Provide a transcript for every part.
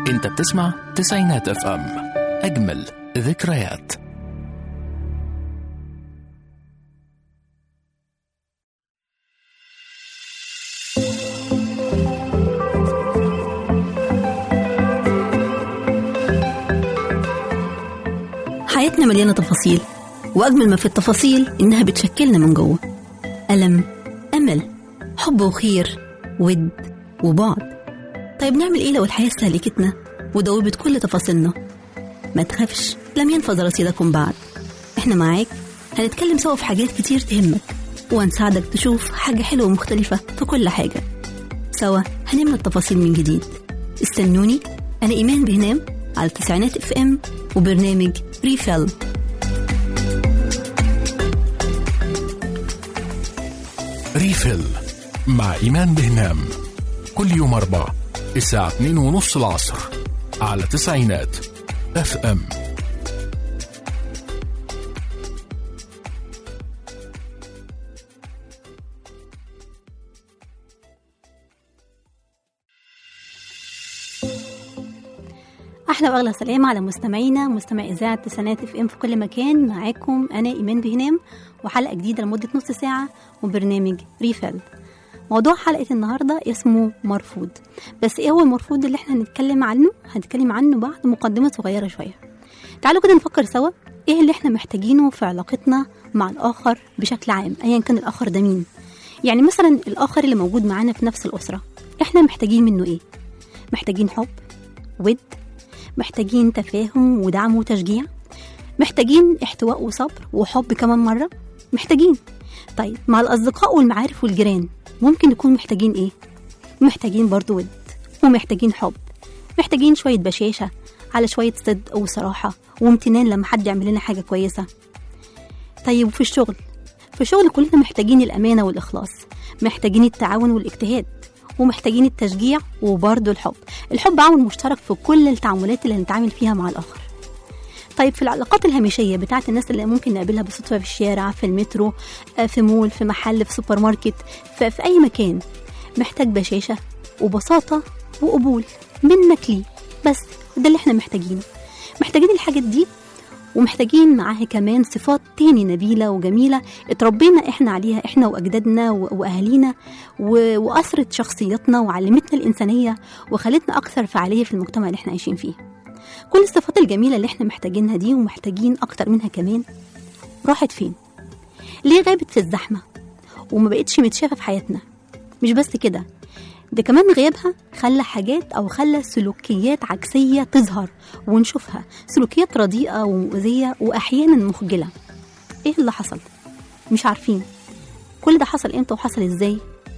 انت بتسمع تسعينات اف ام اجمل ذكريات حياتنا مليانة تفاصيل وأجمل ما في التفاصيل إنها بتشكلنا من جوه ألم أمل حب وخير ود وبعد طيب نعمل إيه لو الحياة استهلكتنا ودوبت كل تفاصيلنا ما تخافش لم ينفذ رصيدكم بعد إحنا معاك هنتكلم سوا في حاجات كتير تهمك وهنساعدك تشوف حاجة حلوة ومختلفة في كل حاجة سوا هنملى التفاصيل من جديد استنوني أنا إيمان بهنام على التسعينات اف ام وبرنامج ريفيل ريفل مع إيمان بهنام كل يوم أربع الساعة 2 ونص العصر على تسعينات اف ام احلى واغلى سلام على مستمعينا مستمعي اذاعه تسعينات اف ام في كل مكان معاكم انا ايمان بهنام وحلقه جديده لمده نص ساعه وبرنامج ريفيل موضوع حلقه النهارده اسمه مرفوض بس ايه هو المرفوض اللي احنا هنتكلم عنه هنتكلم عنه بعد مقدمه صغيره شويه تعالوا كده نفكر سوا ايه اللي احنا محتاجينه في علاقتنا مع الاخر بشكل عام ايا كان الاخر ده مين يعني مثلا الاخر اللي موجود معانا في نفس الاسره احنا محتاجين منه ايه محتاجين حب ود محتاجين تفاهم ودعم وتشجيع محتاجين احتواء وصبر وحب كمان مرة محتاجين طيب مع الأصدقاء والمعارف والجيران ممكن نكون محتاجين إيه؟ محتاجين برضو ود ومحتاجين حب محتاجين شوية بشاشة على شوية صدق وصراحة وامتنان لما حد يعمل لنا حاجة كويسة طيب وفي الشغل في الشغل كلنا محتاجين الأمانة والإخلاص محتاجين التعاون والاجتهاد ومحتاجين التشجيع وبرضه الحب الحب عامل مشترك في كل التعاملات اللي هنتعامل فيها مع الآخر طيب في العلاقات الهامشية بتاعت الناس اللي ممكن نقابلها بالصدفة في الشارع في المترو آه، في مول في محل في سوبر ماركت في, في أي مكان محتاج بشاشة وبساطة وقبول منك ليه بس ده اللي احنا محتاجينه محتاجين الحاجات دي ومحتاجين معاها كمان صفات تاني نبيلة وجميلة اتربينا احنا عليها احنا واجدادنا و- واهالينا و- واثرت شخصيتنا وعلمتنا الانسانية وخلتنا اكثر فعالية في المجتمع اللي احنا عايشين فيه كل الصفات الجميلة اللي احنا محتاجينها دي ومحتاجين اكتر منها كمان راحت فين ليه غابت في الزحمة وما بقتش متشافة في حياتنا مش بس كده ده كمان غيابها خلى حاجات او خلى سلوكيات عكسيه تظهر ونشوفها سلوكيات رديئه ومؤذيه واحيانا مخجله ايه اللي حصل مش عارفين كل ده حصل امتى وحصل ازاي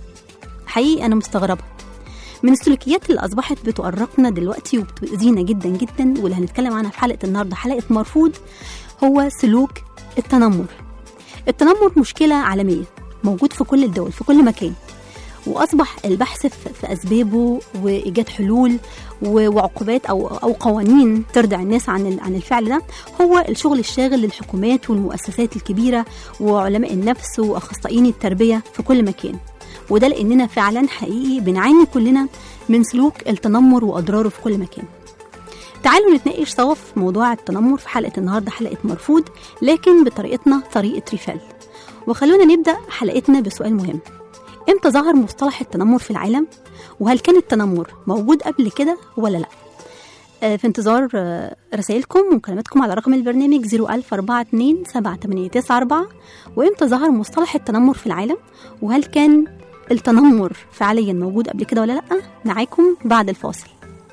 حقيقي انا مستغربه من السلوكيات اللي اصبحت بتؤرقنا دلوقتي وبتؤذينا جدا جدا واللي هنتكلم عنها في حلقه النهارده حلقه مرفوض هو سلوك التنمر التنمر مشكله عالميه موجود في كل الدول في كل مكان واصبح البحث في في اسبابه وايجاد حلول و- وعقوبات او او قوانين تردع الناس عن ال- عن الفعل ده هو الشغل الشاغل للحكومات والمؤسسات الكبيره وعلماء النفس واخصائيين التربيه في كل مكان وده لاننا فعلا حقيقي بنعاني كلنا من سلوك التنمر واضراره في كل مكان تعالوا نتناقش سوا في موضوع التنمر في حلقه النهارده حلقه مرفوض لكن بطريقتنا طريقه ريفال وخلونا نبدا حلقتنا بسؤال مهم امتى ظهر مصطلح التنمر في العالم وهل كان التنمر موجود قبل كده ولا لا آه، في انتظار آه، رسائلكم ومكالماتكم على رقم البرنامج 01042 7894 وامتى ظهر مصطلح التنمر في العالم وهل كان التنمر فعليا موجود قبل كده ولا لا معاكم بعد الفاصل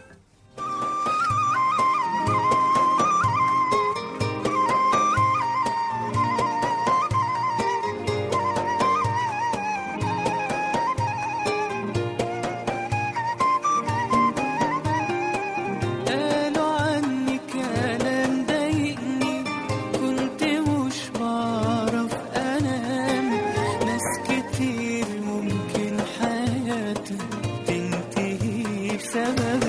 قالوا عني كلام ضايقني كنت مش بعرف انام ناس كتير ممكن حياتها تنتهي بسبب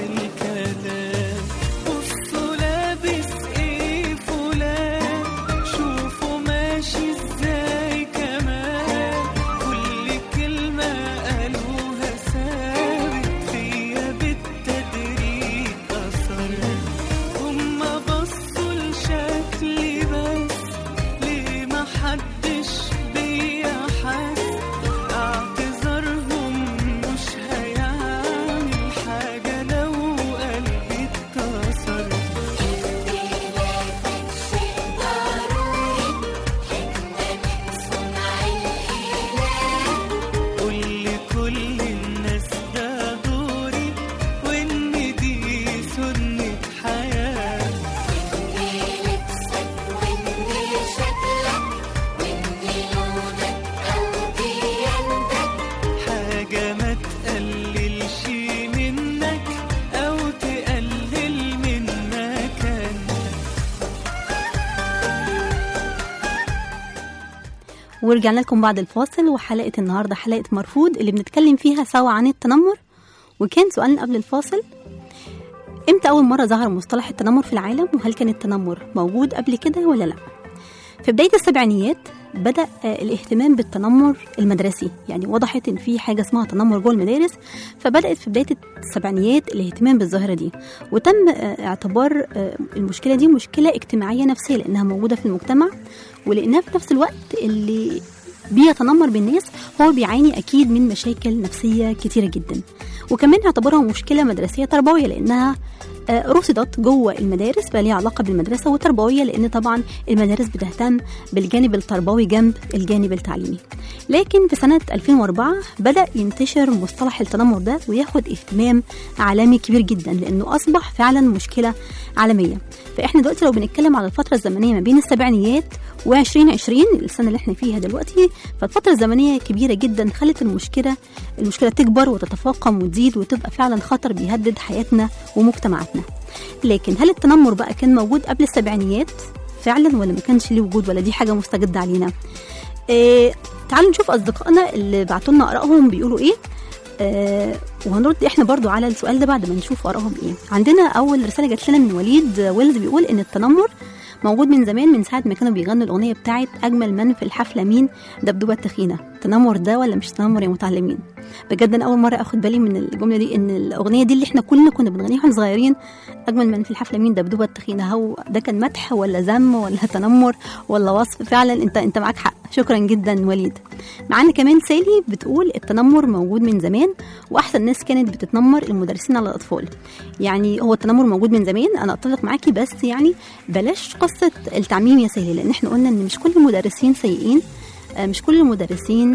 ورجعنا لكم بعد الفاصل وحلقة النهاردة حلقة مرفوض اللي بنتكلم فيها سوا عن التنمر وكان سؤالنا قبل الفاصل امتى أول مرة ظهر مصطلح التنمر في العالم وهل كان التنمر موجود قبل كده ولا لا في بداية السبعينيات بدأ آه، الاهتمام بالتنمر المدرسي يعني وضحت ان في حاجة اسمها تنمر جوه المدارس فبدأت في بداية السبعينيات الاهتمام بالظاهرة دي وتم آه، اعتبار آه، المشكلة دي مشكلة اجتماعية نفسية لأنها موجودة في المجتمع ولأنها في نفس الوقت اللي بيتنمر بالناس هو بيعاني أكيد من مشاكل نفسية كتيرة جدا وكمان اعتبرها مشكلة مدرسية تربوية لأنها آه، رصدت جوه المدارس بقى ليها علاقه بالمدرسه والتربويه لان طبعا المدارس بتهتم بالجانب التربوي جنب الجانب التعليمي. لكن في سنه 2004 بدا ينتشر مصطلح التنمر ده وياخد اهتمام عالمي كبير جدا لانه اصبح فعلا مشكله عالميه. فاحنا دلوقتي لو بنتكلم على الفتره الزمنيه ما بين السبعينيات و2020 السنه اللي احنا فيها دلوقتي فالفتره الزمنيه كبيره جدا خلت المشكله المشكله تكبر وتتفاقم وتزيد وتبقى فعلا خطر بيهدد حياتنا ومجتمعاتنا لكن هل التنمر بقى كان موجود قبل السبعينيات فعلا ولا ما كانش ليه وجود ولا دي حاجه مستجده علينا إيه تعالوا نشوف اصدقائنا اللي بعتوا لنا ارائهم بيقولوا ايه آه وهنرد احنا برضو على السؤال ده بعد ما نشوف ارائهم ايه عندنا اول رساله جات لنا من وليد ويلز بيقول ان التنمر موجود من زمان من ساعه ما كانوا بيغنوا الاغنيه بتاعت اجمل من في الحفله مين دبدوبه التخينه تنمر ده ولا مش تنمر يا متعلمين بجد انا اول مره اخد بالي من الجمله دي ان الاغنيه دي اللي احنا كلنا كنا بنغنيها واحنا صغيرين اجمل من في الحفله مين دبدوبه التخينه هو ده كان مدح ولا ذم ولا تنمر ولا وصف فعلا انت انت معاك حق شكرا جدا وليد معانا كمان سالي بتقول التنمر موجود من زمان واحسن ناس كانت بتتنمر المدرسين على الاطفال يعني هو التنمر موجود من زمان انا اتفق معاكي بس يعني بلاش قصه التعميم يا سالي لان احنا قلنا ان مش كل المدرسين سيئين آه، مش كل المدرسين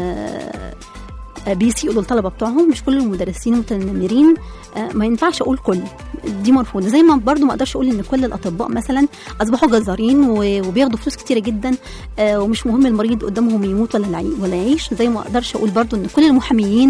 آه، آه، بيسيئوا للطلبه بتوعهم مش كل المدرسين متنمرين آه، ما ينفعش اقول كل دي مرفوضه زي ما برضو ما اقدرش اقول ان كل الاطباء مثلا اصبحوا جزارين و- وبياخدوا فلوس كتيره جدا آه، ومش مهم المريض قدامهم يموت ولا يعي- ولا يعيش زي ما اقدرش اقول برضو ان كل المحاميين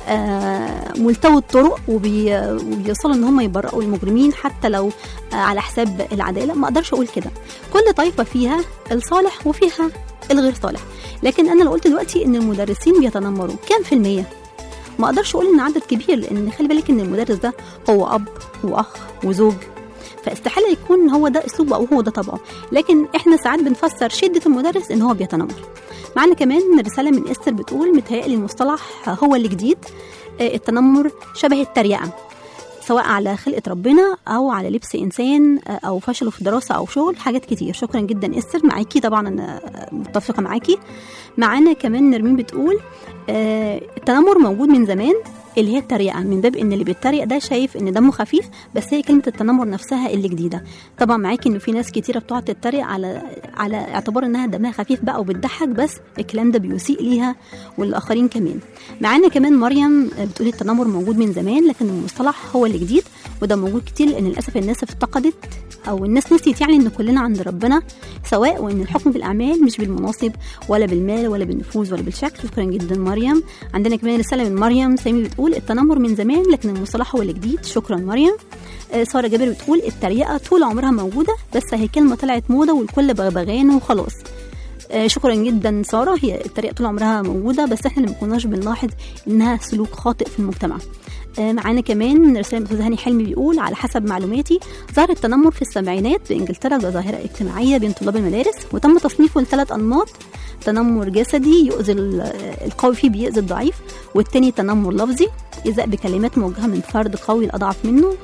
آه، ملتوي الطرق وبي- وبيوصلوا ان هم يبرئوا المجرمين حتى لو آه، على حساب العداله ما اقدرش اقول كده كل طائفه فيها الصالح وفيها الغير صالح لكن انا لو قلت دلوقتي ان المدرسين بيتنمروا كام في الميه ما اقدرش اقول ان عدد كبير لان خلي بالك ان المدرس ده هو اب واخ وزوج فاستحاله يكون هو ده اسلوبه او هو ده طبعه لكن احنا ساعات بنفسر شده المدرس ان هو بيتنمر معانا كمان رساله من استر بتقول متهيألي المصطلح هو اللي جديد آه، التنمر شبه التريقه سواء على خلقة ربنا أو على لبس إنسان آه، أو فشله في دراسة أو شغل حاجات كتير شكرا جدا إستر معاكي طبعا أنا متفقة معاكي معانا كمان نرمين بتقول آه، التنمر موجود من زمان اللي هي التريقة من باب ان اللي بيتريق ده شايف ان دمه خفيف بس هي كلمة التنمر نفسها اللي جديدة طبعا معاكي ان في ناس كتيرة بتقعد تتريق على على اعتبار انها دمها خفيف بقى وبتضحك بس الكلام ده بيسيء ليها والاخرين كمان معانا كمان مريم بتقول التنمر موجود من زمان لكن المصطلح هو اللي جديد وده موجود كتير لان للاسف الناس افتقدت او الناس نسيت يعني ان كلنا عند ربنا سواء وان الحكم بالاعمال مش بالمناصب ولا بالمال ولا بالنفوذ ولا بالشكل شكرا جدا مريم عندنا كمان رساله من مريم سامي بتقول التنمر من زمان لكن المصطلح هو الجديد شكرا مريم آه، ساره جابر بتقول التريقه طول عمرها موجوده بس هي كلمه طلعت موضه والكل بغبغان وخلاص آه، شكرا جدا ساره هي الطريقه طول عمرها موجوده بس احنا اللي ما كناش بنلاحظ انها سلوك خاطئ في المجتمع آه، معانا كمان رسالة من أستاذ هاني حلمي بيقول على حسب معلوماتي ظهر التنمر في السبعينات في إنجلترا كظاهرة اجتماعية بين طلاب المدارس وتم تصنيفه لثلاث أنماط تنمر جسدي يؤذي ال- القوي فيه بيؤذي الضعيف والتاني تنمر لفظي إيذاء بكلمات موجهة من فرد قوي لأضعف منه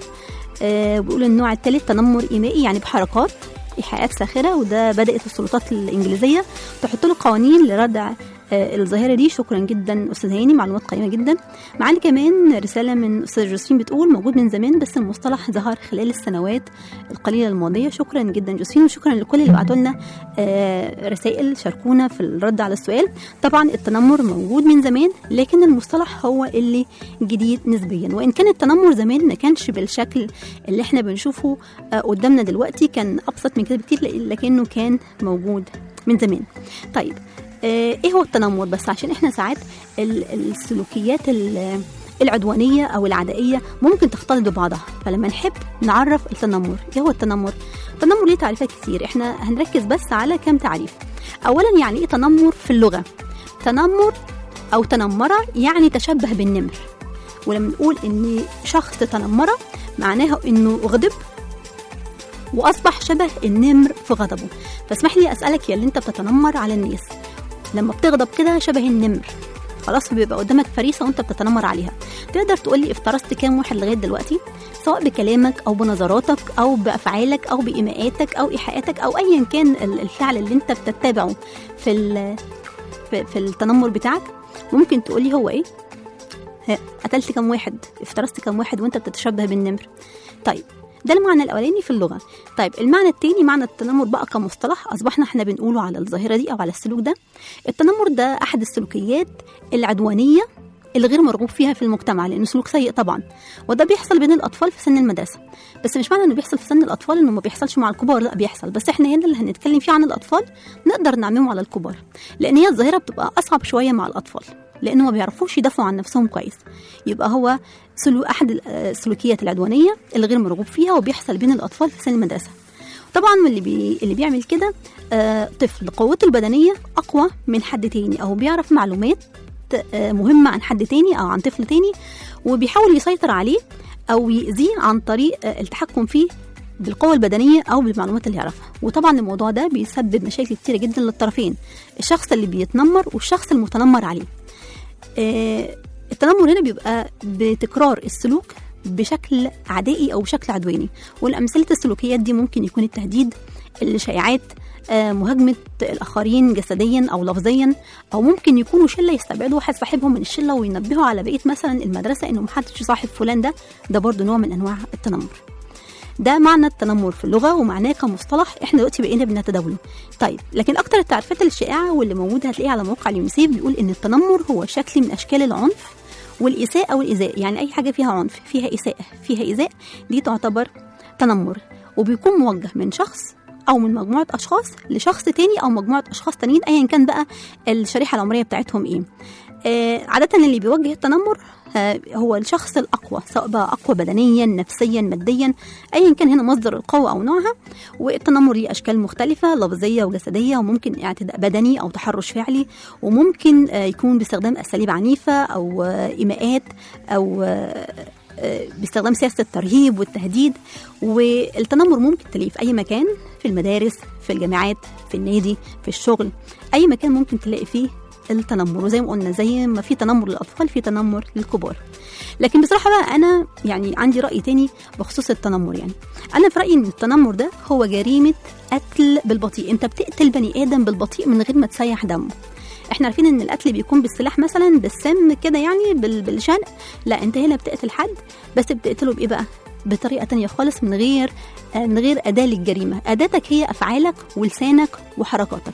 آه، بيقول النوع الثالث تنمر إيمائي يعني بحركات إيحاءات ساخرة وده بدأت السلطات الإنجليزية تحط له قوانين لردع آه، الظاهرة دي شكرا جدا أستاذ هاني معلومات قيمة جدا معانا كمان رسالة من أستاذ جوزفين بتقول موجود من زمان بس المصطلح ظهر خلال السنوات القليلة الماضية شكرا جدا جوزفين وشكرا لكل اللي بعتوا لنا آه، رسائل شاركونا في الرد على السؤال طبعا التنمر موجود من زمان لكن المصطلح هو اللي جديد نسبيا وإن كان التنمر زمان ما كانش بالشكل اللي احنا بنشوفه آه، قدامنا دلوقتي كان أبسط من كده بكتير لكنه كان موجود من زمان طيب آه، ايه هو التنمر بس عشان احنا ساعات ال- السلوكيات ال- العدوانية أو العدائية ممكن تختلط ببعضها فلما نحب نعرف التنمر إيه هو التنمر؟ التنمر ليه تعريفات كتير إحنا هنركز بس على كام تعريف اولا يعني ايه تنمر في اللغه تنمر او تنمر يعني تشبه بالنمر ولما نقول ان شخص تنمر معناها انه غضب واصبح شبه النمر في غضبه فاسمح لي اسالك يا اللي انت بتتنمر على الناس لما بتغضب كده شبه النمر خلاص بيبقى قدامك فريسه وانت بتتنمر عليها تقدر تقول لي افترست كام واحد لغايه دلوقتي سواء بكلامك او بنظراتك او بافعالك او بايماءاتك او ايحاءاتك او ايا كان ال- الفعل اللي انت بتتبعه في ال- في, في التنمر بتاعك ممكن تقول لي هو ايه ها، قتلت كام واحد افترست كام واحد وانت بتتشبه بالنمر طيب ده المعنى الاولاني في اللغه طيب المعنى التاني معنى التنمر بقى كمصطلح اصبحنا احنا بنقوله على الظاهره دي او على السلوك ده التنمر ده احد السلوكيات العدوانيه اللي غير مرغوب فيها في المجتمع لانه سلوك سيء طبعا وده بيحصل بين الاطفال في سن المدرسه بس مش معنى انه بيحصل في سن الاطفال انه ما بيحصلش مع الكبار لا بيحصل بس احنا هنا اللي هنتكلم فيه عن الاطفال نقدر نعممه على الكبار لان هي الظاهره بتبقى اصعب شويه مع الاطفال لانه ما بيعرفوش يدافعوا عن نفسهم كويس يبقى هو سلو احد ال- آه، السلوكيات العدوانيه اللي غير مرغوب فيها وبيحصل بين الاطفال في سن المدرسه طبعا اللي بي... اللي بيعمل كده آه طفل قوته البدنيه اقوى من حد تاني او بيعرف معلومات آه مهمه عن حد تاني او عن طفل تاني وبيحاول يسيطر عليه او يأذيه عن طريق آه التحكم فيه بالقوة البدنية أو بالمعلومات اللي يعرفها وطبعا الموضوع ده بيسبب مشاكل كتيرة جدا للطرفين الشخص اللي بيتنمر والشخص المتنمر عليه آه، التنمر هنا بيبقى بتكرار السلوك بشكل عدائي او بشكل عدواني والامثله السلوكيات دي ممكن يكون التهديد الشائعات آه، مهاجمه الاخرين جسديا او لفظيا او ممكن يكونوا شله يستبعدوا واحد صاحبهم من الشله وينبهوا على بقيه مثلا المدرسه انه محدش يصاحب فلان ده ده برضه نوع من انواع التنمر ده معنى التنمر في اللغه ومعناه كمصطلح احنا دلوقتي بقينا بنتداوله طيب لكن اكتر التعريفات الشائعه واللي موجوده هتلاقيها على موقع اليونيسيف بيقول ان التنمر هو شكل من اشكال العنف والاساءه والايذاء يعني اي حاجه فيها عنف فيها اساءه فيها ايذاء دي تعتبر تنمر وبيكون موجه من شخص او من مجموعه اشخاص لشخص تاني او مجموعه اشخاص تانيين ايا كان بقى الشريحه العمريه بتاعتهم ايه آه عاده اللي بيوجه التنمر آه هو الشخص الاقوى سواء بقى اقوى بدنيا نفسيا ماديا ايا كان هنا مصدر القوه او نوعها والتنمر ليه اشكال مختلفه لفظيه وجسديه وممكن اعتداء بدني او تحرش فعلي وممكن آه يكون باستخدام اساليب عنيفه او آه ايماءات او آه آه، باستخدام سياسه الترهيب والتهديد والتنمر ممكن تلاقيه في اي مكان في المدارس في الجامعات في النادي في الشغل اي مكان ممكن تلاقي فيه التنمر وزي ما قلنا زي ما في تنمر للاطفال في تنمر للكبار لكن بصراحه بقى انا يعني عندي راي تاني بخصوص التنمر يعني انا في رايي ان التنمر ده هو جريمه قتل بالبطيء انت بتقتل بني ادم بالبطيء من غير ما تسيح دمه احنا عارفين ان القتل بيكون بالسلاح مثلا بالسم كده يعني بال- بالشنق لا انت هنا بتقتل حد بس بتقتله بايه بقى بطريقه تانية خالص من غير آه، من غير اداه للجريمه اداتك هي افعالك ولسانك وحركاتك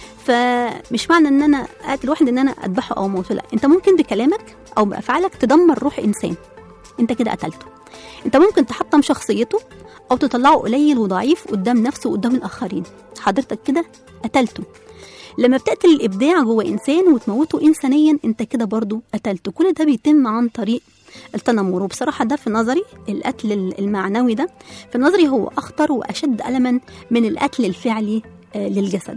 فمش معنى ان انا اقتل واحد ان انا اذبحه او اموته لا انت ممكن بكلامك او بافعالك تدمر روح انسان انت كده قتلته انت ممكن تحطم شخصيته او تطلعه قليل وضعيف قدام نفسه وقدام الاخرين حضرتك كده قتلته لما بتقتل الابداع جوه انسان وتموته انسانيا انت كده برضو قتلته كل ده بيتم عن طريق التنمر وبصراحة ده في نظري القتل المعنوي ده في نظري هو أخطر وأشد ألما من القتل الفعلي آه، للجسد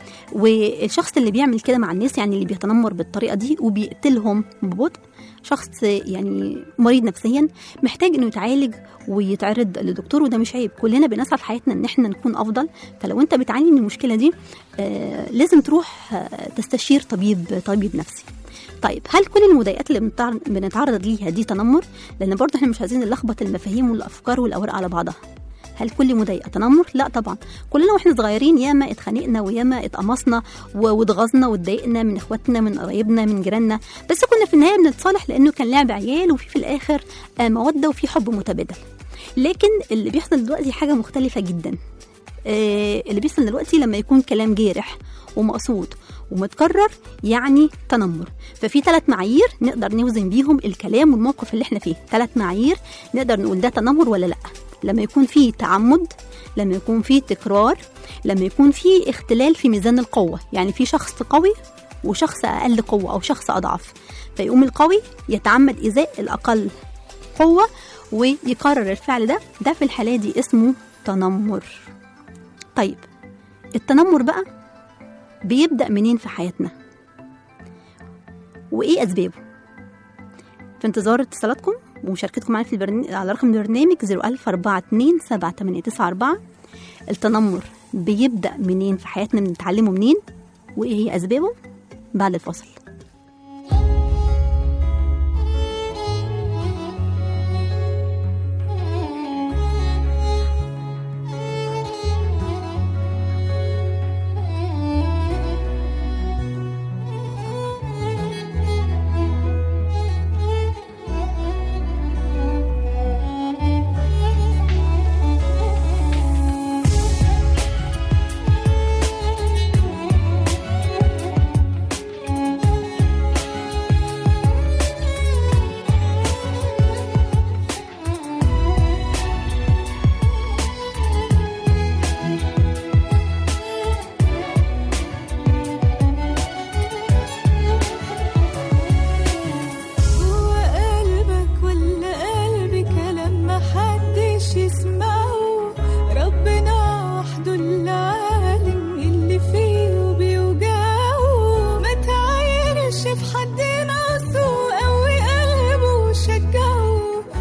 والشخص اللي بيعمل كده مع الناس يعني اللي بيتنمر بالطريقه دي وبيقتلهم ببطء شخص يعني مريض نفسيا محتاج انه يتعالج ويتعرض لدكتور وده مش عيب كلنا بنسعى في حياتنا ان احنا نكون افضل فلو انت بتعاني من المشكله دي آه لازم تروح آه تستشير طبيب طبيب نفسي طيب هل كل المضايقات اللي بنتعر- بنتعرض ليها دي تنمر لان برضه احنا مش عايزين نلخبط المفاهيم والافكار والاوراق على بعضها هل كل مضايقه تنمر؟ لا طبعا كلنا واحنا صغيرين ياما اتخانقنا وياما اتقمصنا و- واتغاظنا واتضايقنا من اخواتنا من قرايبنا من جيراننا بس كنا في النهايه بنتصالح لانه كان لعب عيال وفي في الاخر آه، موده وفي حب متبادل لكن اللي بيحصل دلوقتي حاجه مختلفه جدا آه، اللي بيحصل دلوقتي لما يكون كلام جارح ومقصود ومتكرر يعني تنمر ففي ثلاث معايير نقدر نوزن بيهم الكلام والموقف اللي احنا فيه ثلاث معايير نقدر نقول ده تنمر ولا لا لما يكون فيه تعمد لما يكون فيه تكرار لما يكون فيه اختلال في ميزان القوة يعني في شخص قوي وشخص أقل قوة أو شخص أضعف فيقوم القوي يتعمد إيذاء الأقل قوة ويكرر الفعل ده ده في الحالة دي اسمه تنمر طيب التنمر بقى بيبدأ منين في حياتنا وإيه أسبابه في انتظار اتصالاتكم ومشاركتكم معايا في البرنامج على رقم البرنامج 01042 التنمر بيبدأ منين في حياتنا بنتعلمه منين وإيه هي أسبابه بعد الفاصل جوا قلبك ولا قلبي كلام محدش يسمعه ربنا وحده اللي عالم اللي فيه بيوجعه ما تعايرش في حد ناقصه قوي قلبه وشجعه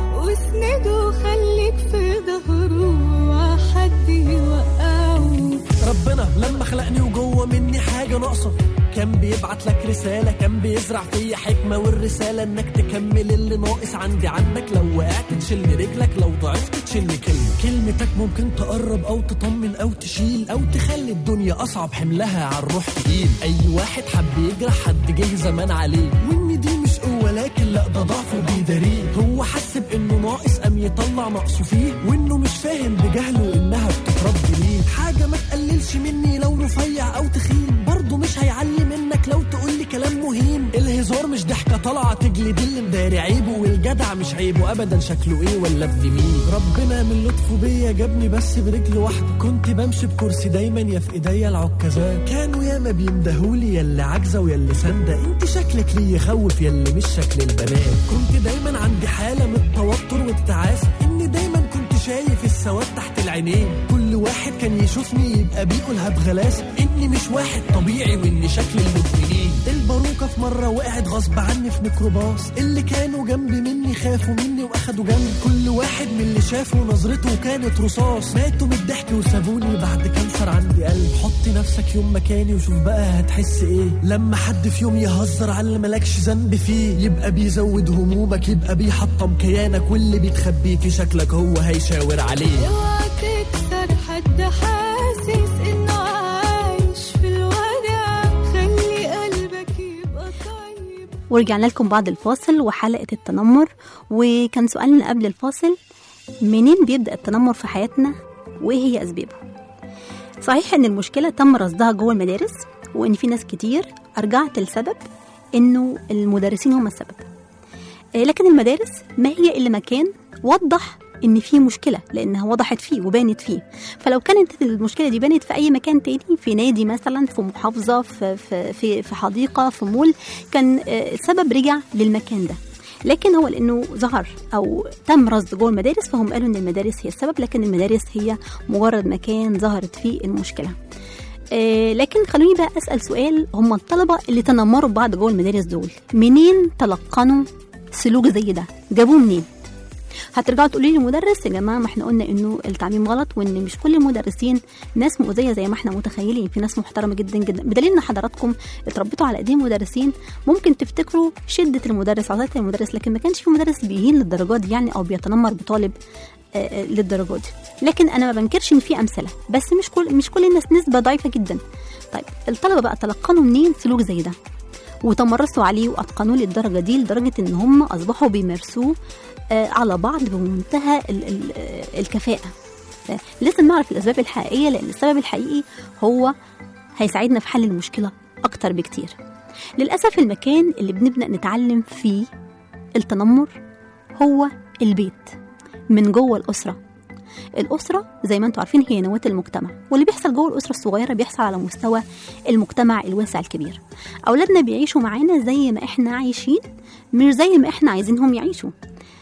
واسنده خليك في ظهره وحد يوقعه ربنا لما خلقني وجوه مني حاجة ناقصة كان بيبعت لك رسالة كان بيزرع فيا حكمة والرسالة انك تكمل اللي ناقص عندي عنك لو وقعت تشيلني رجلك لو ضعفت تشيلني كلمة كلمتك ممكن تقرب او تطمن او تشيل او تخلي الدنيا اصعب حملها على الروح تقيل اي واحد حب يجرح حد جه زمان عليه وان دي مش قوة لكن لا ده ضعف بيداريه هو حس بانه ناقص قام يطلع نقصه فيه وانه مش فاهم بجهله انها بتترد ليه حاجة ما تقللش مني لو رفيع او تخين برضه مش هيعلي منك لو تقول لي كلام مهين الهزار مش ضحكة طالعة تجلد اللي مداري عيبه والجدع مش عيبه ابدا شكله ايه ولا ابن مين ربنا من لطفه بيا جابني بس برجل واحدة كنت بمشي بكرسي دايما يا في ايديا العكازات كانوا ياما بيندهولي يا اللي عاجزة ويا اللي ساندة انت شكلك ليه يخوف يا اللي مش شكل البنات كنت دايما عندي حالة من التوتر والتعاسة اني دايما كنت شايف السواد تحت العينين كل واحد كان يشوفني يبقى بيقولها بغلاسة اني مش واحد طبيعي واني شكل المدمنين الباروكة في مرة وقعت غصب عني في ميكروباص اللي كانوا جنبي مني خافوا مني واخدوا جنب كل واحد من اللي شافه نظرته كانت رصاص ماتوا من الضحك وسابوني بعد كانسر عندي قلب حط نفسك يوم مكاني وشوف بقى هتحس ايه لما حد في يوم يهزر على اللي مالكش ذنب فيه يبقى بيزود همومك يبقى بيحطم كيانك واللي بيتخبيه في شكلك هو هيشاور عليه اوعى تكسر حد حاسس انه عايش في الوجع خلي قلبك يبقى طيب ورجعنا لكم بعد الفاصل وحلقة التنمر وكان سؤالنا قبل الفاصل منين بيبدأ التنمر في حياتنا وإيه هي أسبابه صحيح إن المشكلة تم رصدها جوه المدارس وإن في ناس كتير أرجعت السبب إنه المدرسين هم السبب آه، لكن المدارس ما هي إلا مكان وضح ان في مشكله لانها وضحت فيه وبانت فيه فلو كانت المشكله دي بانت في اي مكان تاني في نادي مثلا في محافظه في في في, في حديقه في مول كان آه، السبب رجع للمكان ده لكن هو لانه ظهر او تم رصد جوه المدارس فهم قالوا ان المدارس هي السبب لكن المدارس هي مجرد مكان ظهرت فيه المشكله آه، لكن خلوني بقى اسال سؤال هم الطلبه اللي تنمروا ببعض جوه المدارس دول منين تلقنوا سلوك زي ده جابوه منين هترجعوا تقولوا لي المدرس يا جماعه ما احنا قلنا انه التعليم غلط وان مش كل المدرسين ناس مؤذيه زي ما احنا متخيلين في ناس محترمه جدا جدا بدليل ان حضراتكم اتربيتوا على ايدين مدرسين ممكن تفتكروا شده المدرس عطايه المدرس لكن ما كانش في مدرس بيهين للدرجات دي يعني او بيتنمر بطالب آه، آه، للدرجات دي لكن انا ما بنكرش ان في امثله بس مش كل مش كل الناس نسبه ضعيفه جدا طيب الطلبه بقى تلقنوا منين سلوك زي ده وتمرسوا عليه واتقنوه للدرجه دي لدرجه ان هم اصبحوا بيمارسوه آه، على بعض بمنتهى ال- ال- آه، الكفاءه ف- لازم نعرف الاسباب الحقيقيه لان السبب الحقيقي هو هيساعدنا في حل المشكله اكتر بكتير للاسف المكان اللي بنبدا نتعلم فيه التنمر هو البيت من جوه الاسره الأسرة زي ما انتم عارفين هي نواة المجتمع واللي بيحصل جوه الأسرة الصغيرة بيحصل على مستوى المجتمع الواسع الكبير أولادنا بيعيشوا معانا زي ما احنا عايشين مش زي ما احنا عايزينهم يعيشوا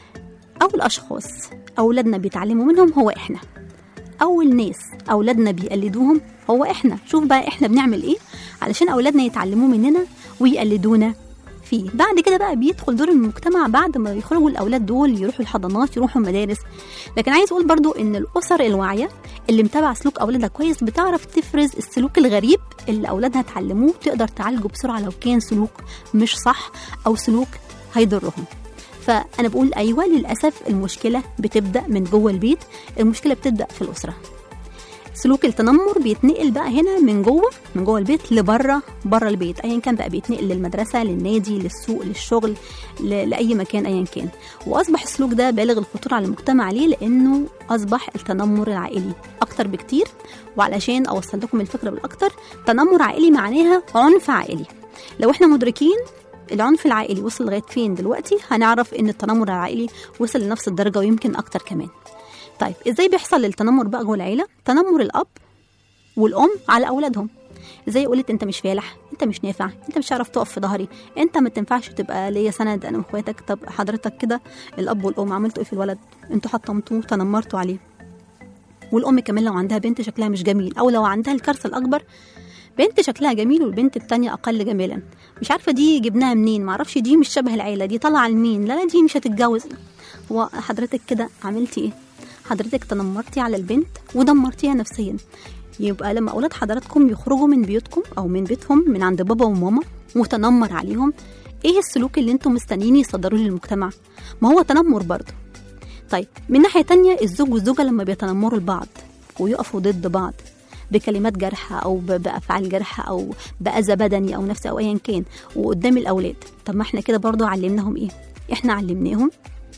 أول أشخاص أولادنا بيتعلموا منهم هو احنا أول ناس أولادنا بيقلدوهم هو احنا شوف بقى احنا بنعمل ايه علشان اولادنا يتعلموا مننا ويقلدونا فيه بعد كده بقى بيدخل دور المجتمع بعد ما يخرجوا الاولاد دول يروحوا الحضانات يروحوا المدارس لكن عايز اقول برضو ان الاسر الواعيه اللي متابعه سلوك اولادها كويس بتعرف تفرز السلوك الغريب اللي اولادها اتعلموه تقدر تعالجه بسرعه لو كان سلوك مش صح او سلوك هيضرهم فانا بقول ايوه للاسف المشكله بتبدا من جوه البيت المشكله بتبدا في الاسره سلوك التنمر بيتنقل بقى هنا من جوه من جوه البيت لبره بره البيت ايا كان بقى بيتنقل للمدرسه للنادي للسوق للشغل ل- لاي مكان ايا كان واصبح السلوك ده بالغ الخطوره على المجتمع ليه لانه اصبح التنمر العائلي اكتر بكتير وعلشان اوصل لكم الفكره بالاكتر تنمر عائلي معناها عنف عائلي لو احنا مدركين العنف العائلي وصل لغايه فين دلوقتي هنعرف ان التنمر العائلي وصل لنفس الدرجه ويمكن اكتر كمان طيب ازاي بيحصل التنمر بقى جوه العيله تنمر الاب والام على اولادهم زي قلت انت مش فالح انت مش نافع انت مش هتعرف تقف في ظهري انت ما تنفعش تبقى ليا سند انا واخواتك طب حضرتك كده الاب والام عملتوا ايه في الولد انتوا حطمتوه تنمرتوا عليه والام كمان لو عندها بنت شكلها مش جميل او لو عندها الكارثه الاكبر بنت شكلها جميل والبنت التانية أقل جمالا مش عارفة دي جبناها منين معرفش دي مش شبه العيلة دي طالعة لمين لا لا دي مش هتتجوز هو حضرتك كده عملتي ايه حضرتك تنمرتي على البنت ودمرتيها نفسيا يبقى لما أولاد حضراتكم يخرجوا من بيوتكم أو من بيتهم من عند بابا وماما وتنمر عليهم ايه السلوك اللي انتم مستنيين يصدروه للمجتمع ما هو تنمر برضه طيب من ناحية تانية الزوج والزوجة لما بيتنمروا لبعض ويقفوا ضد بعض بكلمات جارحة أو ب- بأفعال جارحة أو بأذى بدني أو نفسي أو أيا كان وقدام الأولاد طب ما احنا كده برضو علمناهم إيه؟ احنا علمناهم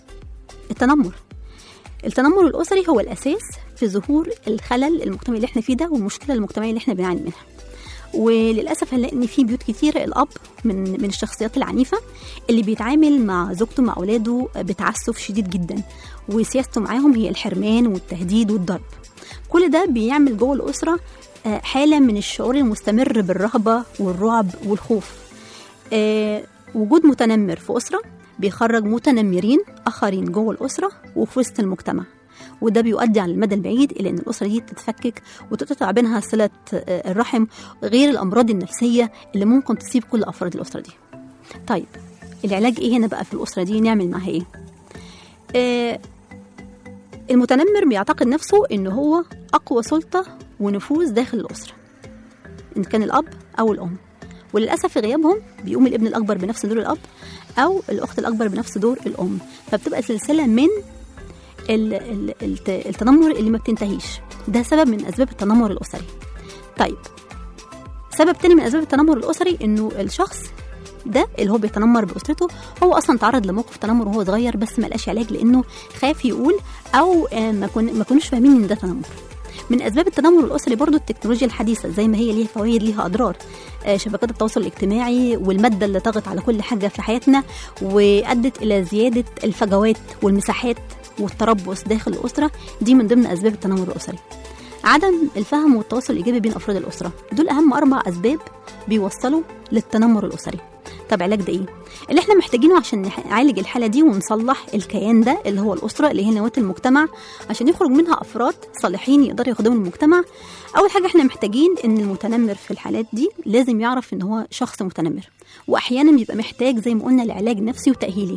التنمر التنمر الأسري هو الأساس في ظهور الخلل المجتمعي اللي احنا فيه ده والمشكلة المجتمعية اللي احنا بنعاني منها وللاسف هنلاقي ان في بيوت كتير الاب من من الشخصيات العنيفه اللي بيتعامل مع زوجته مع اولاده بتعسف شديد جدا وسياسته معاهم هي الحرمان والتهديد والضرب كل ده بيعمل جوه الاسره آه، حاله من الشعور المستمر بالرهبه والرعب والخوف آه، وجود متنمر في اسره بيخرج متنمرين اخرين جوه الاسره وفي وسط المجتمع وده بيؤدي على المدى البعيد الى ان الاسره دي تتفكك وتقطع بينها صله آه، الرحم غير الامراض النفسيه اللي ممكن تصيب كل افراد الاسره دي. طيب العلاج ايه هنا بقى في الاسره دي نعمل معاها ايه؟ آه المتنمر بيعتقد نفسه ان هو اقوى سلطه ونفوذ داخل الاسره. ان كان الاب او الام. وللاسف في غيابهم بيقوم الابن الاكبر بنفس دور الاب او الاخت الاكبر بنفس دور الام فبتبقى سلسله من ال- ال- الت- التنمر اللي ما بتنتهيش ده سبب من اسباب التنمر الاسري طيب سبب تاني من اسباب التنمر الاسري انه الشخص ده اللي هو بيتنمر باسرته هو اصلا تعرض لموقف تنمر وهو صغير بس ما لقاش علاج لانه خاف يقول او آه، ما كن ما كانوش فاهمين ان ده تنمر من اسباب التنمر الاسري برضو التكنولوجيا الحديثه زي ما هي ليها فوائد ليها اضرار آه، شبكات التواصل الاجتماعي والماده اللي طغت على كل حاجه في حياتنا وادت الى زياده الفجوات والمساحات والتربص داخل الاسره دي من ضمن اسباب التنمر الاسري عدم الفهم والتواصل الايجابي بين افراد الاسره دول اهم اربع اسباب بيوصلوا للتنمر الاسري طب علاج ده ايه اللي احنا محتاجينه عشان نح- نعالج الحاله دي ونصلح الكيان ده اللي هو الاسره اللي هي نواه المجتمع عشان يخرج منها افراد صالحين يقدروا يخدموا المجتمع اول حاجه احنا محتاجين ان المتنمر في الحالات دي لازم يعرف ان هو شخص متنمر واحيانا بيبقى محتاج زي ما قلنا لعلاج نفسي وتاهيلي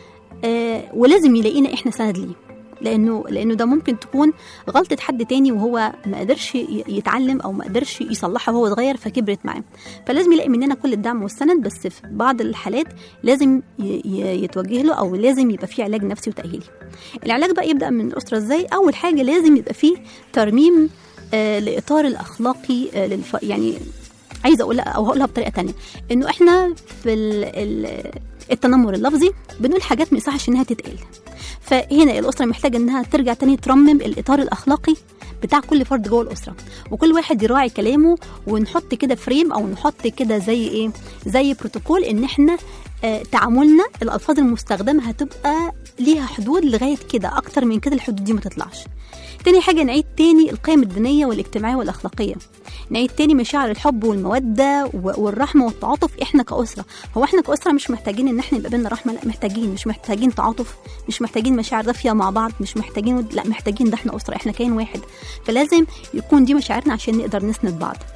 آه ولازم يلاقينا احنا سند ليه لانه لانه ده ممكن تكون غلطه حد تاني وهو ما قدرش ي- يتعلم او ما قدرش يصلحها وهو صغير فكبرت معاه فلازم يلاقي مننا كل الدعم والسند بس في بعض الحالات لازم ي- ي- يتوجه له او لازم يبقى فيه علاج نفسي وتاهيلي العلاج بقى يبدا من الاسره ازاي اول حاجه لازم يبقى فيه ترميم آه لاطار الاخلاقي آه للف... يعني عايزه اقولها او هقولها بطريقه تانية انه احنا في ال... ال... التنمر اللفظي بنقول حاجات ما يصحش انها تتقال فهنا الاسره محتاجه انها ترجع تاني ترمم الاطار الاخلاقي بتاع كل فرد جوه الاسره وكل واحد يراعي كلامه ونحط كده فريم او نحط كده زي ايه زي بروتوكول ان احنا آه تعاملنا الالفاظ المستخدمه هتبقى ليها حدود لغايه كده اكتر من كده الحدود دي ما تطلعش تاني حاجة نعيد تاني القيم الدينية والاجتماعية والأخلاقية نعيد تاني مشاعر الحب والمودة و- والرحمة والتعاطف احنا كأسرة هو احنا كأسرة مش محتاجين ان احنا يبقى بينا رحمة لا محتاجين مش محتاجين تعاطف مش محتاجين مشاعر دافية مع بعض مش محتاجين ود- لا محتاجين ده احنا أسرة احنا كيان واحد فلازم يكون دي مشاعرنا عشان نقدر نسند بعض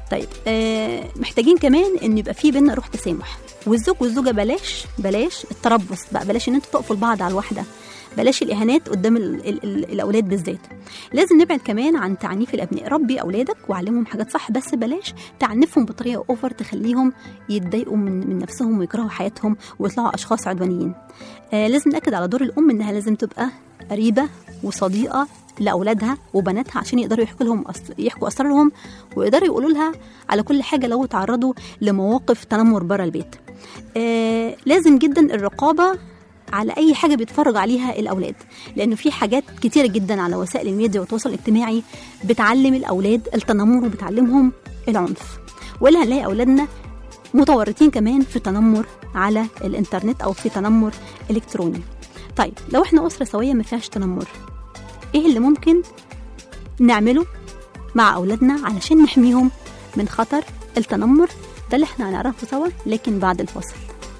طيب آه محتاجين كمان ان يبقى في بينا روح تسامح والزوج والزوجه بلاش بلاش التربص بقى بلاش ان انتوا تقفوا لبعض على الواحده بلاش الاهانات قدام ال ال ال الاولاد بالذات لازم نبعد كمان عن تعنيف الابناء ربي اولادك وعلمهم حاجات صح بس بلاش تعنفهم بطريقه اوفر تخليهم يتضايقوا من من نفسهم ويكرهوا حياتهم ويطلعوا اشخاص عدوانيين آه لازم ناكد على دور الام انها لازم تبقى قريبه وصديقه لاولادها وبناتها عشان يقدروا يحكوا لهم أس... يحكوا اسرارهم ويقدروا يقولوا لها على كل حاجه لو تعرضوا لمواقف تنمر بره البيت آه لازم جدا الرقابه على اي حاجه بيتفرج عليها الاولاد لانه في حاجات كتيره جدا على وسائل الميديا والتواصل الاجتماعي بتعلم الاولاد التنمر وبتعلمهم العنف ولا هنلاقي اولادنا متورطين كمان في تنمر على الانترنت او في تنمر الكتروني طيب لو احنا اسره سويه ما فيهاش تنمر ايه اللي ممكن نعمله مع اولادنا علشان نحميهم من خطر التنمر ده اللي احنا هنعرفه سوا لكن بعد الفاصل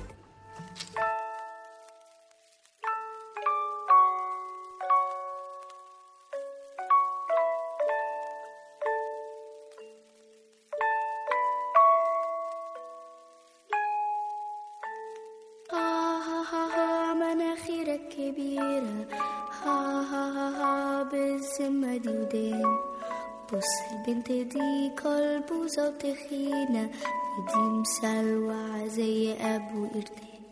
ها ها ها ها مناخيرك كبيرة ها ها ها ها بالذمة دي ودين بص البنت دي كلبوزة وتخينة ودي مسلوعة زي أبو قردان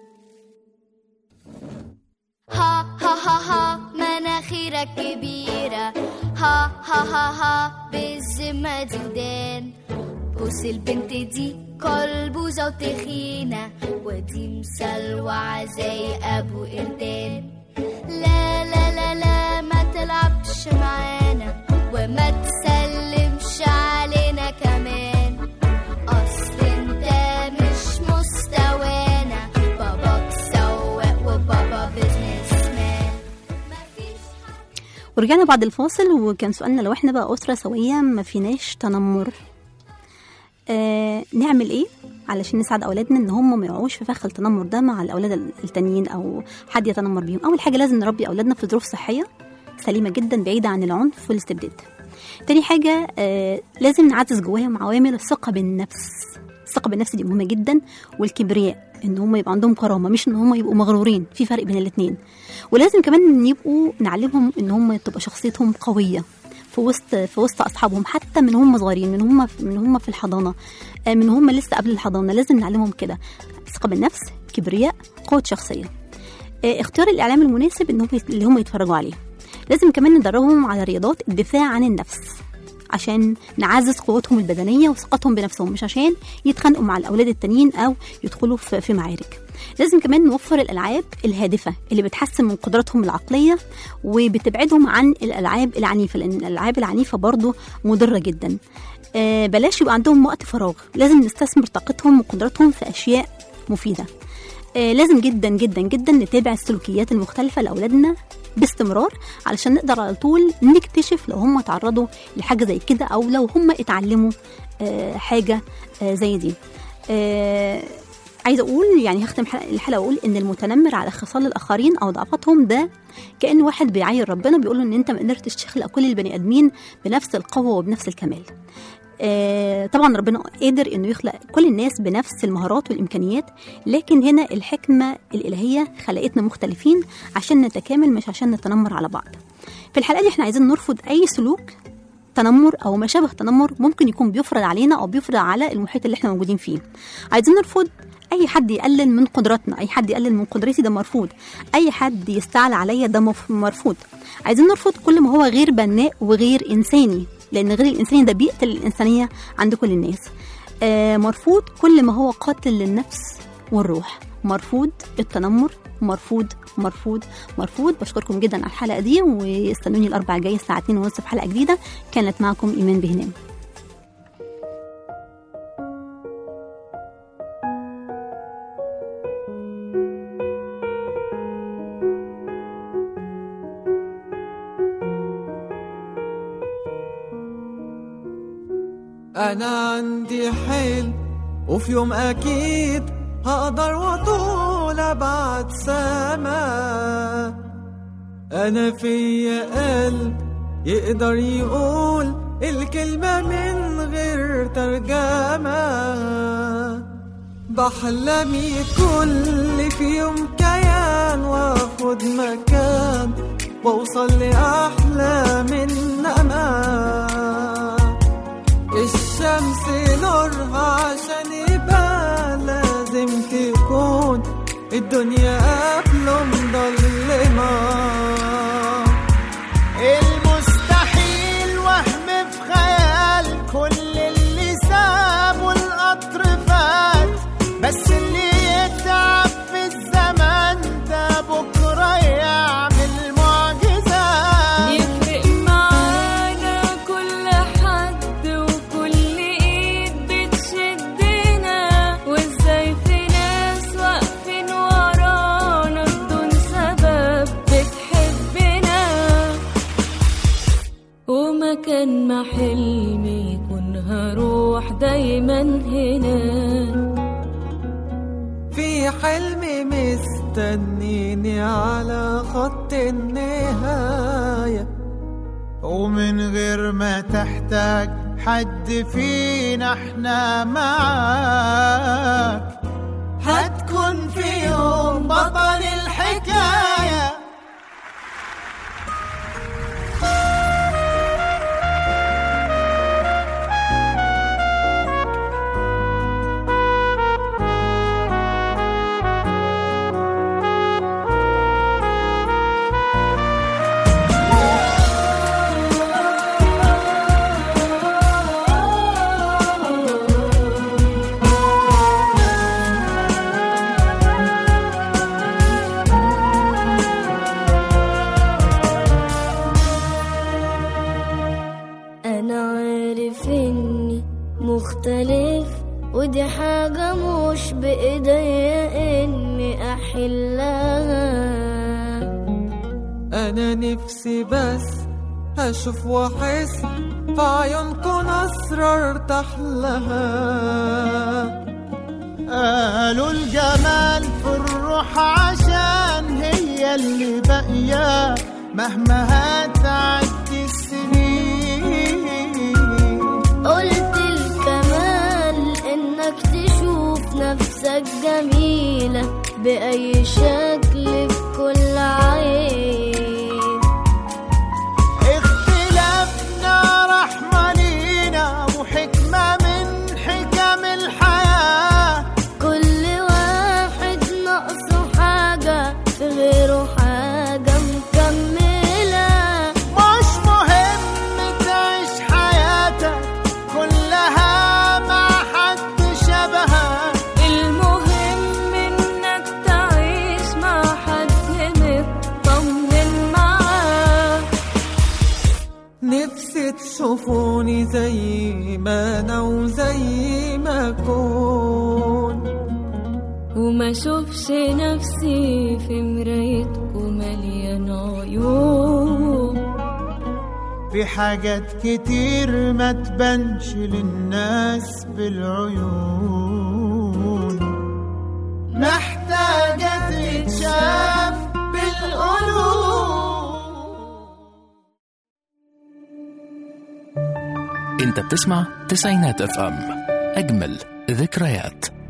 ها ها ها ها مناخيرك كبيرة ها ها ها ها بالذمة دي ودان بص البنت دي كلبوزة وتخينة ودي مسلوعة زي أبو قردان لا لا لا لا ما تلعبش معانا وما تسلمش علينا كمان أصل انت مش مستوانا باباك سواق وبابا بيزنس مان مفيش ورجعنا بعد الفاصل وكان سؤالنا لو احنا بقى أسرة سوية ما فيناش تنمر آه نعمل ايه علشان نساعد اولادنا ان هم ما يقعوش في فخ التنمر ده مع الاولاد التانيين او حد يتنمر بيهم اول حاجه لازم نربي اولادنا في ظروف صحيه سليمه جدا بعيده عن العنف والاستبداد تاني حاجه آه لازم نعزز جواهم عوامل الثقه بالنفس الثقه بالنفس دي مهمه جدا والكبرياء ان هم يبقى عندهم كرامه مش ان هم يبقوا مغرورين في فرق بين الاثنين ولازم كمان يبقوا نعلمهم ان هم تبقى شخصيتهم قويه في وسط في وسط اصحابهم حتى من هم صغيرين من هم من هم في الحضانه آه، من هم لسه قبل الحضانه لازم نعلمهم كده ثقه بالنفس كبرياء قوه شخصيه آه، اختيار الاعلام المناسب ان هم اللي هم يتفرجوا عليه لازم كمان ندربهم على رياضات الدفاع عن النفس عشان نعزز قوتهم البدنيه وثقتهم بنفسهم مش عشان يتخانقوا مع الاولاد التانيين او يدخلوا في في معارك لازم كمان نوفر الالعاب الهادفه اللي بتحسن من قدراتهم العقليه وبتبعدهم عن الالعاب العنيفه لان الالعاب العنيفه برضو مضره جدا آه، بلاش يبقى عندهم وقت فراغ لازم نستثمر طاقتهم وقدراتهم في اشياء مفيده آه، لازم جدا جدا جدا نتابع السلوكيات المختلفه لاولادنا باستمرار علشان نقدر على طول نكتشف لو هم تعرضوا لحاجه زي كده او لو هم اتعلموا آه، حاجه آه، زي دي آه، عايزه اقول يعني هختم حلقة- الحلقه واقول ان المتنمر على خصال الاخرين او ضعفاتهم ده كان واحد بيعاير ربنا بيقول له ان انت ما قدرتش تخلق كل البني ادمين بنفس القوه وبنفس الكمال آه، طبعا ربنا قادر انه يخلق كل الناس بنفس المهارات والامكانيات لكن هنا الحكمه الالهيه خلقتنا مختلفين عشان نتكامل مش عشان نتنمر على بعض في الحلقه دي احنا عايزين نرفض اي سلوك تنمر او ما شابه تنمر ممكن يكون بيفرض علينا او بيفرض على المحيط اللي احنا موجودين فيه عايزين نرفض اي حد يقلل من قدراتنا اي حد يقلل من قدرتي ده مرفوض اي حد يستعلى عليا ده مف- مرفوض عايزين نرفض كل ما هو غير بناء وغير انساني لان غير الانساني ده بيقتل الانسانيه عند كل الناس آه مرفوض كل ما هو قاتل للنفس والروح مرفوض التنمر مرفوض مرفوض مرفوض بشكركم جدا على الحلقه دي واستنوني الاربع الجاي الساعه 2 ونص في حلقه جديده كانت معكم ايمان بهنام أنا عندي حلم وفي يوم أكيد هقدر وأطول أبعد سما أنا فيا قلب يقدر يقول الكلمة من غير ترجمة بحلم كل في يوم كيان واخد مكان واوصل لأحلى من أمان الشمس نورها عشان يبقى لازم تكون الدنيا قبله مضلمة المستحيل وهم في خيال كل اللي سابه القطر فات بس اللي يتعب في الزمن ده بكره يعمل معجزات يفرق معانا كل حد وكل ايد بتشدنا وازاي في ناس واقفين ورانا بدون سبب بتحبنا ومكان ما حلمي يكون هروح دايما هنا في حلم مستنيني على خط النهاية ومن غير ما تحتاج حد فينا احنا معاك هتكون في يوم بطل الحكايه أنا عارف إني مختلف ودي حاجة مش بإيديا إني أحلها أنا نفسي بس أشوف وأحس في عيونكم أسرار ارتاح لها قالوا الجمال في الروح عشان هي اللي باقية مهما هتعدي السنين قلت الكمال إنك تشوف نفسك جميلة بأي شكل في كل عين اختلافنا رحمة لينا وحكمة من حكم الحياة كل واحد ناقصه حاجة في غيره حاجة مكملة مش مهم تعيش حياتك كلها مع حد شبهك المهم انك تعيش مع حد مطمن معاه نفسي تشوفوني زي ما أنا وزي ما أكون وما اشوفش نفسي في مرايتكم مليان عيوب في حاجات كتير ما تبانش للناس بالعيون محتاجة تتشاف بالقلوب انت بتسمع تسعينات اف ام اجمل ذكريات